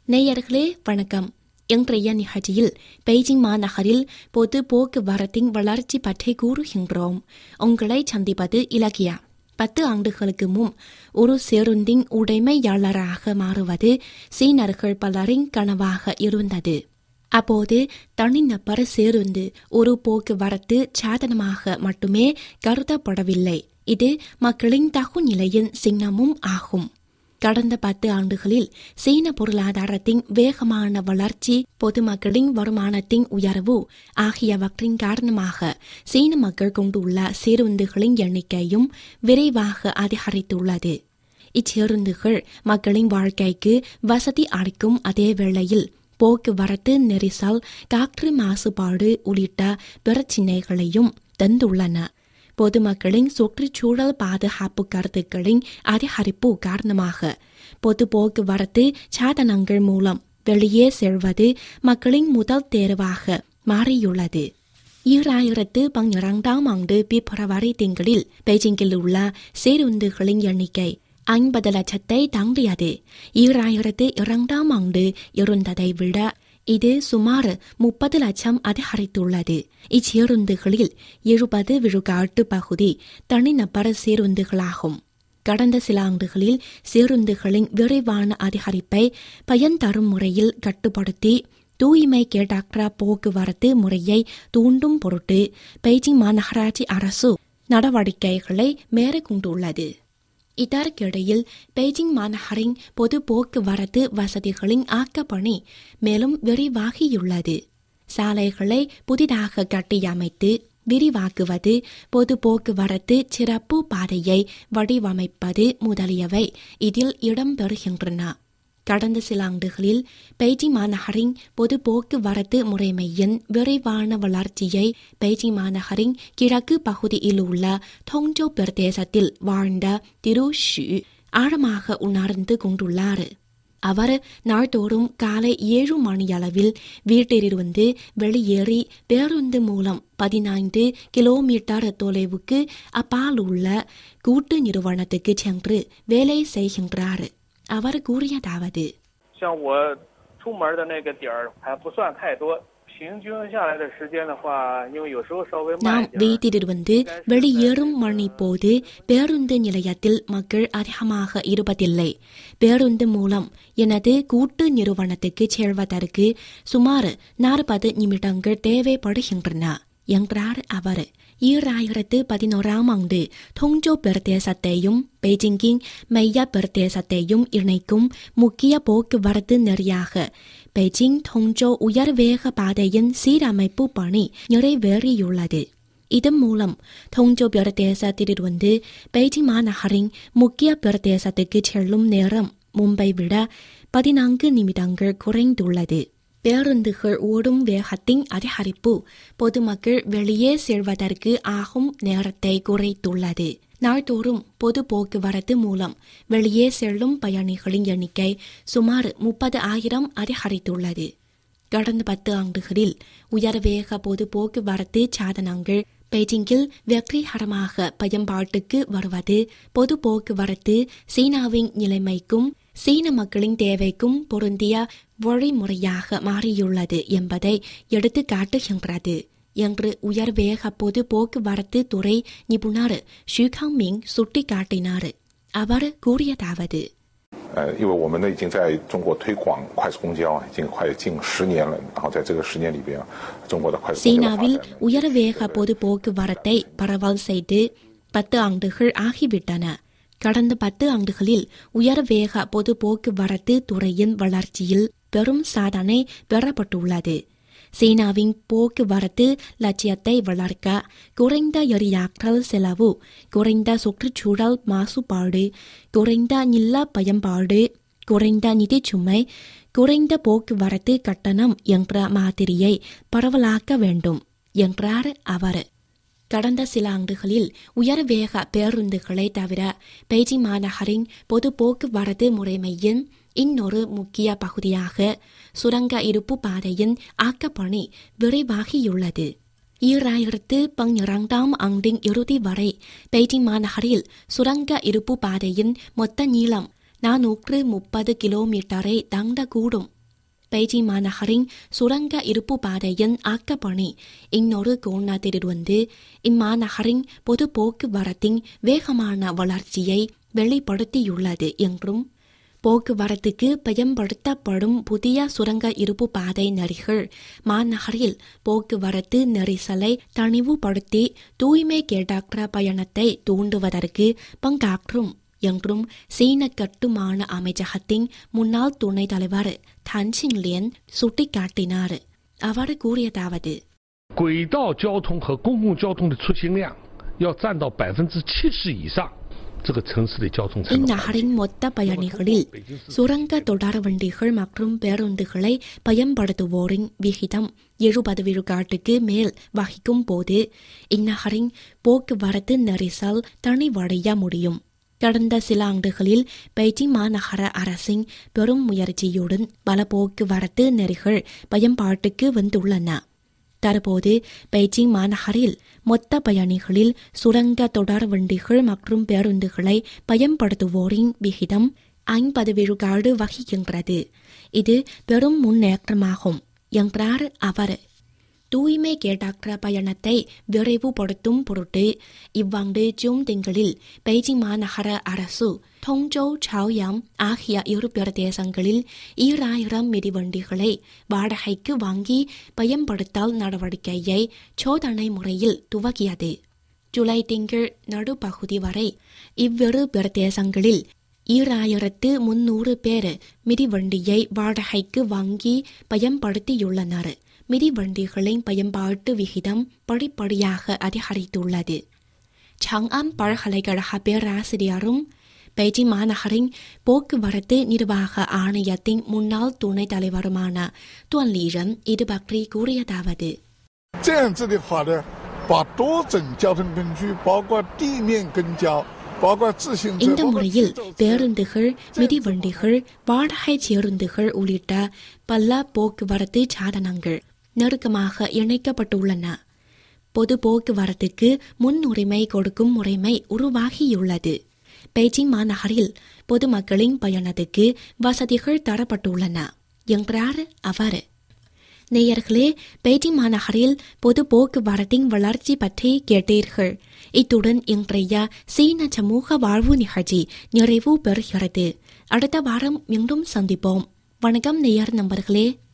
நேயர்களே வணக்கம் இன்றைய நிகழ்ச்சியில் பெய்ஜிங் மாநகரில் பொது போக்குவரத்தின் வளர்ச்சி பற்றி கூறுகின்றோம் உங்களை சந்திப்பது இலக்கியா பத்து ஆண்டுகளுக்கு முன் ஒரு சேருந்தின் உடைமையாளராக மாறுவது சீனர்கள் பலரின் கனவாக இருந்தது அப்போது தனிநபர் சேருந்து ஒரு போக்குவரத்து சாதனமாக மட்டுமே கருதப்படவில்லை இது மக்களின் தகுநிலையின் சின்னமும் ஆகும் கடந்த பத்து ஆண்டுகளில் சீன பொருளாதாரத்தின் வேகமான வளர்ச்சி பொதுமக்களின் வருமானத்தின் உயர்வு ஆகியவற்றின் காரணமாக சீன மக்கள் கொண்டுள்ள சீருந்துகளின் எண்ணிக்கையும் விரைவாக அதிகரித்துள்ளது இச்சேருந்துகள் மக்களின் வாழ்க்கைக்கு வசதி அளிக்கும் அதே வேளையில் போக்குவரத்து நெரிசல் காற்று மாசுபாடு உள்ளிட்ட பிரச்சினைகளையும் தந்துள்ளன பொதுமக்களின் சுற்றுச்சூழல் பாதுகாப்பு கருத்துக்களின் அதிகரிப்பு காரணமாக பொது போக்குவரத்து சாதனங்கள் மூலம் வெளியே செல்வது மக்களின் முதல் தேர்வாக மாறியுள்ளது ஈராயிரத்து பன்னிரண்டாம் ஆண்டு பிப்ரவரி திங்களில் பெய்ஜிங்கில் உள்ள சேருந்துகளின் எண்ணிக்கை ஐம்பது லட்சத்தை தாண்டியது ஈராயிரத்து இரண்டாம் ஆண்டு இருந்ததை விட இது சுமார் முப்பது லட்சம் அதிகரித்துள்ளது இச்சேருந்துகளில் எழுபது விழுக்காட்டு பகுதி தனிநபர் சேருந்துகளாகும் கடந்த சில ஆண்டுகளில் சேருந்துகளின் விரைவான அதிகரிப்பை பயன் தரும் முறையில் கட்டுப்படுத்தி தூய்மை கேடாக்ரா போக்குவரத்து முறையை தூண்டும் பொருட்டு பெய்ஜிங் மாநகராட்சி அரசு நடவடிக்கைகளை மேற்கொண்டுள்ளது இதற்கிடையில் பெய்ஜிங் மாநகரின் பொது போக்குவரத்து வசதிகளின் ஆக்கப்பணி மேலும் விரிவாகியுள்ளது சாலைகளை புதிதாக கட்டியமைத்து விரிவாக்குவது பொது போக்குவரத்து சிறப்பு பாதையை வடிவமைப்பது முதலியவை இதில் இடம்பெறுகின்றன கடந்த சில ஆண்டுகளில் பெய்ஜிங் மாநகரின் பொது போக்குவரத்து முறைமையின் விரைவான வளர்ச்சியை பெய்ஜிங் மாநகரின் கிழக்கு பகுதியில் உள்ள தொங்ஜோ பிரதேசத்தில் வாழ்ந்த திரு ஷு ஆழமாக உணர்ந்து கொண்டுள்ளார் அவர் நாள்தோறும் காலை ஏழு மணியளவில் வீட்டிலிருந்து வெளியேறி பேருந்து மூலம் பதினைந்து கிலோமீட்டர் தொலைவுக்கு அப்பால் உள்ள கூட்டு நிறுவனத்துக்கு சென்று வேலை செய்கின்றார் அவர் கூறியதாவது 像我出门的那个点儿还不算太多，平均下来的时间的话，因为有时候稍微慢 நாம் 一点儿。 வீட்டிலிருந்து வெளியேறும் மணி போது பேருந்து நிலையத்தில் மக்கள் அதிகமாக இருப்பதில்லை பேருந்து மூலம் எனது கூட்டு நிறுவனத்துக்கு செல்வதற்கு சுமார் நாற்பது நிமிடங்கள் தேவைப்படுகின்றன என்றார் அவர் ஈராயிரத்து பதினோராம் ஆண்டு தொங்ஜோ பிரதேசத்தையும் பெய்ஜிங்கின் மையா பிரதேசத்தையும் இணைக்கும் முக்கிய போக்குவரத்து நெறியாக பெய்ஜிங் தொங்ஜோ உயர்வேக பாதையின் சீரமைப்பு பணி நிறைவேறியுள்ளது இதன் மூலம் தொங்ஜோ பிரதேசத்திலிருந்து பெய்ஜிங் மாநகரின் முக்கிய பிரதேசத்துக்கு செல்லும் நேரம் மும்பை விட பதினான்கு நிமிடங்கள் குறைந்துள்ளது பேருந்துகள் ஓடும் வேகத்தின் அதிகரிப்பு பொதுமக்கள் வெளியே செல்வதற்கு ஆகும் நேரத்தை குறைத்துள்ளது நாள்தோறும் பொது போக்குவரத்து மூலம் வெளியே செல்லும் பயணிகளின் எண்ணிக்கை சுமார் முப்பது ஆயிரம் அதிகரித்துள்ளது கடந்த பத்து ஆண்டுகளில் உயர்வேக பொது போக்குவரத்து சாதனங்கள் பெய்ஜிங்கில் வெற்றிகரமாக பயன்பாட்டுக்கு வருவது பொது போக்குவரத்து சீனாவின் நிலைமைக்கும் சீன மக்களின் தேவைக்கும் பொருந்திய வழிமுறையாக மாறியுள்ளது என்பதை எடுத்து காட்டுகின்றது என்று உயர்வேக பொது போக்குவரத்து துறை நிபுணர் ஷுகாங்மிங் சுட்டிக்காட்டினார் அவர் கூறியதாவது 呃，因为我们呢已经在中国推广快速公交啊，已经快近十年了。然后在这个十年里边啊，中国的快速公交的发 சீனாவில் 展呢， உயர்வேக பொது போக்குவரத்தை பரவல் செய்து பத்து ஆண்டுகள் ஆகிவிட்டன கடந்த பத்து ஆண்டுகளில் உயர்வேக பொது போக்குவரத்து துறையின் வளர்ச்சியில் பெரும் சாதனை பெறப்பட்டுள்ளது சீனாவின் போக்குவரத்து லட்சியத்தை வளர்க்க குறைந்த எரியாற்றல் செலவு குறைந்த சுற்றுச்சூழல் மாசுபாடு குறைந்த நில பயன்பாடு குறைந்த நிதிச் சுமை குறைந்த போக்குவரத்து கட்டணம் என்ற மாதிரியை பரவலாக்க வேண்டும் என்றார் அவர் கடந்த சில ஆண்டுகளில் உயர்வேக பேருந்துகளை தவிர பெய்ஜிங் மாநகரின் பொது போக்குவரத்து முறைமையின் இன்னொரு முக்கிய பகுதியாக சுரங்க இருப்பு பாதையின் ஆக்கப்பணி விரைவாகியுள்ளது ஈராயிரத்து பன்னிரண்டாம் ஆண்டின் இறுதி வரை பெய்ஜிங் மாநகரில் சுரங்க இருப்பு பாதையின் மொத்த நீளம் நானூற்று முப்பது கிலோமீட்டரை தாண்டக்கூடும் பெய்ஜிங் மாநகரின் சுரங்க இருப்பு பாதையின் ஆக்கப்பணி இன்னொரு கோணத்திலிருந்து இம்மாநகரின் பொது போக்குவரத்தின் வேகமான வளர்ச்சியை வெளிப்படுத்தியுள்ளது என்றும் போக்குவரத்துக்கு பயன்படுத்தப்படும் புதிய சுரங்க இருப்பு பாதை நெறிகள் மாநகரில் போக்குவரத்து நெரிசலை தணிவுபடுத்தி தூய்மை கேடாற்ற பயணத்தை தூண்டுவதற்கு பங்காற்றும் என்றும் சீன கட்டுமான அமைச்சகத்தின் முன்னாள் துணைத் தலைவர் தன் சிங்லியன் சுட்டிக்காட்டினார் அவர் கூறியதாவது 轨道交通和公共交通的出行量要占到百分之七十以上，这个城市的交通成本环境。 இந்நகரின் மொத்த பயணிகளில் சுரங்க தொடர் வண்டிகள் மற்றும் பேருந்துகளை பயன்படுத்துவோரின் விகிதம் எழுபது விழுக்காட்டுக்கு மேல் வகிக்கும் போது இந்நகரின் போக்குவரத்து நெரிசல் தனிவடைய முடியும் கடந்த சில ஆண்டுகளில் பெய்ஜிங் மாநகர அரசின் பெரும் முயற்சியுடன் பல போக்குவரத்து நெறிகள் பயன்பாட்டுக்கு வந்துள்ளன தற்போது பெய்ஜிங் மாநகரில் மொத்த பயணிகளில் சுரங்க தொடர் வண்டிகள் மற்றும் பேருந்துகளை பயன்படுத்துவோரின் விகிதம் ஐம்பது விழுக்காடு வகிக்கின்றது இது பெரும் முன்னேற்றமாகும் என்றார் அவர் தூய்மை கேடாற்ற பயணத்தை விரைவுபடுத்தும் பொருட்டு இவ்வாண்டு ஜூன் திங்களில் பெய்ஜிங் மாநகர அரசு டொங்ஜோ சாவ்யாம் ஆகிய இரு பிரதேசங்களில் ஈராயிரம் மிதிவண்டிகளை வாடகைக்கு வாங்கி பயன்படுத்தல் நடவடிக்கையை சோதனை முறையில் துவக்கியது ஜூலை திங்கள் நடுப்பகுதி வரை இவ்விரு பிரதேசங்களில் ஈராயிரத்து முன்னூறு பேர் மிதிவண்டியை வாடகைக்கு வாங்கி பயன்படுத்தியுள்ளனர் மிதிவண்டிகளின் பயன்பாட்டு விகிதம் படிப்படியாக அதிகரித்துள்ளது சாங்ஆன் பல்கலைக்கழக பேராசிரியரும் பெய்ஜிங் மாநகரின் போக்குவரத்து நிர்வாக ஆணையத்தின் முன்னாள் துணைத் தலைவருமான துவன் லீரன் இது பற்றி கூறியதாவது 这样子的话呢，把多种交通工具，包括地面公交，包括自行车， இந்த 包括 முறையில் 自走车 பேருந்துகள் மிதிவண்டிகள் வாடகை பேருந்துகள் உள்ளிட்ட பல போக்குவரத்து சாதனங்கள் நெருக்கமாக இணைக்கப்பட்டுள்ளன பொது போக்குவரத்துக்கு முன்னுரிமை கொடுக்கும் முறைமை உருவாகியுள்ளது பெய்ஜிங் மாநகரில் பொதுமக்களின் பயணத்துக்கு வசதிகள் தரப்பட்டுள்ளன என்றார் அவர் நேயர்களே பெய்ஜிங் மாநகரில் பொது போக்குவரத்தின் வளர்ச்சி பற்றி கேட்டீர்கள் இத்துடன் இன்றைய சீன சமூக வாழ்வு நிகழ்ச்சி நிறைவு பெறுகிறது அடுத்த வாரம் மீண்டும் சந்திப்போம் வணக்கம் நேயர் நண்பர்களே